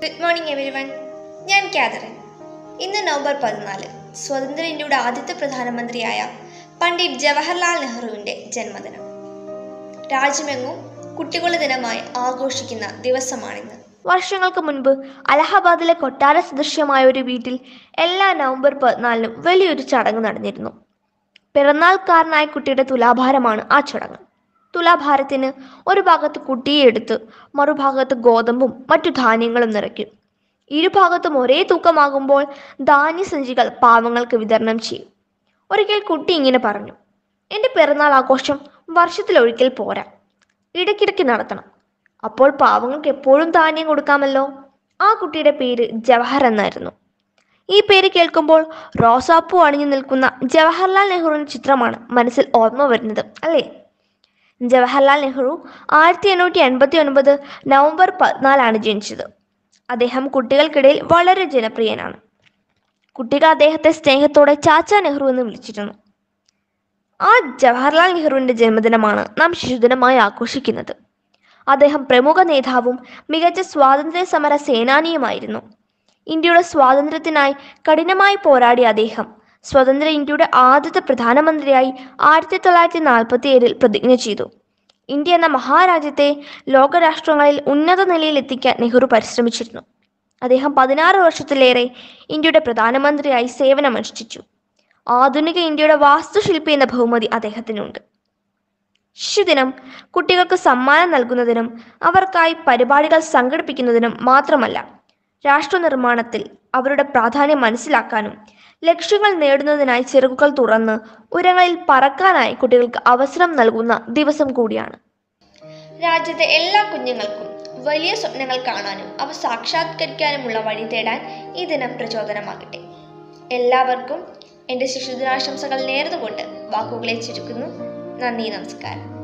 good morning everyone ഞാൻ Catherine ഇന്ന് November പതിനാല് സ്വതന്ത്ര ഇന്ത്യയുടെ ആദ്യത്തെ പ്രധാനമന്ത്രിയായ പണ്ഡിറ്റ് ജവഹർലാൽ നെഹ്റുവിൻ്റെ ജന്മദിനം രാജ്യമെങ്ങും കുട്ടികളുടെ ദിനമായി ആഘോഷിക്കുന്ന ദിവസമാണിന്ന് വർഷങ്ങൾക്ക് മുൻപ് അലഹബാദിലെ കൊട്ടാര സദൃശ്യമായ ഒരു വീട്ടിൽ എല്ലാ നവംബർ പതിനാലിനും വലിയൊരു ചടങ്ങ് നടന്നിരുന്നു പിറന്നാൾക്കാരനായ കുട്ടിയുടെ തുലാഭാരമാണ് ആ ചടങ്ങ് തുലാഭാരത്തിന് ഒരു ഭാഗത്ത് കുട്ടിയെ എടുത്ത് മറുഭാഗത്ത് ഗോതമ്പും മറ്റു ധാന്യങ്ങളും നിറയ്ക്കും ഇരുഭാഗത്തും ഒരേ തൂക്കമാകുമ്പോൾ ധാന്യസഞ്ചികൾ പാവങ്ങൾക്ക് വിതരണം ചെയ്യും ഒരിക്കൽ കുട്ടി ഇങ്ങനെ പറഞ്ഞു എൻ്റെ പിറന്നാൾ ആഘോഷം വർഷത്തിലൊരിക്കൽ പോരാ ഇടയ്ക്കിടയ്ക്ക് നടത്തണം അപ്പോൾ പാവങ്ങൾക്ക് എപ്പോഴും ധാന്യം കൊടുക്കാമല്ലോ ആ കുട്ടിയുടെ പേര് ജവഹർ എന്നായിരുന്നു ഈ പേര് കേൾക്കുമ്പോൾ റോസാപ്പൂ അണിഞ്ഞു നിൽക്കുന്ന ജവഹർലാൽ നെഹ്റുവിൻ്റെ ചിത്രമാണ് മനസ്സിൽ ഓർമ്മ വരുന്നത് അല്ലേ ജവഹർലാൽ നെഹ്റു ആയിരത്തി എണ്ണൂറ്റി എൺപത്തി ഒൻപത് നവംബർ പതിനാലാണ് ജനിച്ചത് അദ്ദേഹം കുട്ടികൾക്കിടയിൽ വളരെ ജനപ്രിയനാണ് കുട്ടികൾ അദ്ദേഹത്തെ സ്നേഹത്തോടെ ചാച്ച നെഹ്റു എന്ന് വിളിച്ചിരുന്നു ആ ജവഹർലാൽ നെഹ്റുവിൻ്റെ ജന്മദിനമാണ് നാം ശിശുദിനമായി ആഘോഷിക്കുന്നത് അദ്ദേഹം പ്രമുഖ നേതാവും മികച്ച സ്വാതന്ത്ര്യ സമര സേനാനിയുമായിരുന്നു ഇന്ത്യയുടെ സ്വാതന്ത്ര്യത്തിനായി കഠിനമായി പോരാടിയ അദ്ദേഹം സ്വതന്ത്ര ഇന്ത്യയുടെ ആദ്യത്തെ പ്രധാനമന്ത്രിയായി ആയിരത്തി തൊള്ളായിരത്തി നാൽപ്പത്തി ഏഴിൽ പ്രതിജ്ഞ ചെയ്തു ഇന്ത്യ എന്ന മഹാരാജ്യത്തെ ലോകരാഷ്ട്രങ്ങളിൽ ഉന്നത നിലയിൽ എത്തിക്കാൻ നെഹ്റു പരിശ്രമിച്ചിരുന്നു അദ്ദേഹം പതിനാറ് വർഷത്തിലേറെ ഇന്ത്യയുടെ പ്രധാനമന്ത്രിയായി സേവനമനുഷ്ഠിച്ചു ആധുനിക ഇന്ത്യയുടെ വാസ്തുശില്പി എന്ന ബഹുമതി അദ്ദേഹത്തിനുണ്ട് ശിശുദിനം കുട്ടികൾക്ക് സമ്മാനം നൽകുന്നതിനും അവർക്കായി പരിപാടികൾ സംഘടിപ്പിക്കുന്നതിനും മാത്രമല്ല രാഷ്ട്ര നിർമ്മാണത്തിൽ അവരുടെ പ്രാധാന്യം മനസ്സിലാക്കാനും ലക്ഷ്യങ്ങൾ നേടുന്നതിനായി ചിറകുകൾ തുറന്ന് ഉയരങ്ങളിൽ പറക്കാനായി കുട്ടികൾക്ക് അവസരം നൽകുന്ന ദിവസം കൂടിയാണ് രാജ്യത്തെ എല്ലാ കുഞ്ഞുങ്ങൾക്കും വലിയ സ്വപ്നങ്ങൾ കാണാനും അവ സാക്ഷാത്കരിക്കാനുമുള്ള വഴി തേടാൻ ഈ ദിനം പ്രചോദനമാകട്ടെ എല്ലാവർക്കും എൻ്റെ ശിശുദിനാശംസകൾ നേർന്നുകൊണ്ട് വാക്കുകളെ ചുരുക്കുന്നു നന്ദി നമസ്കാരം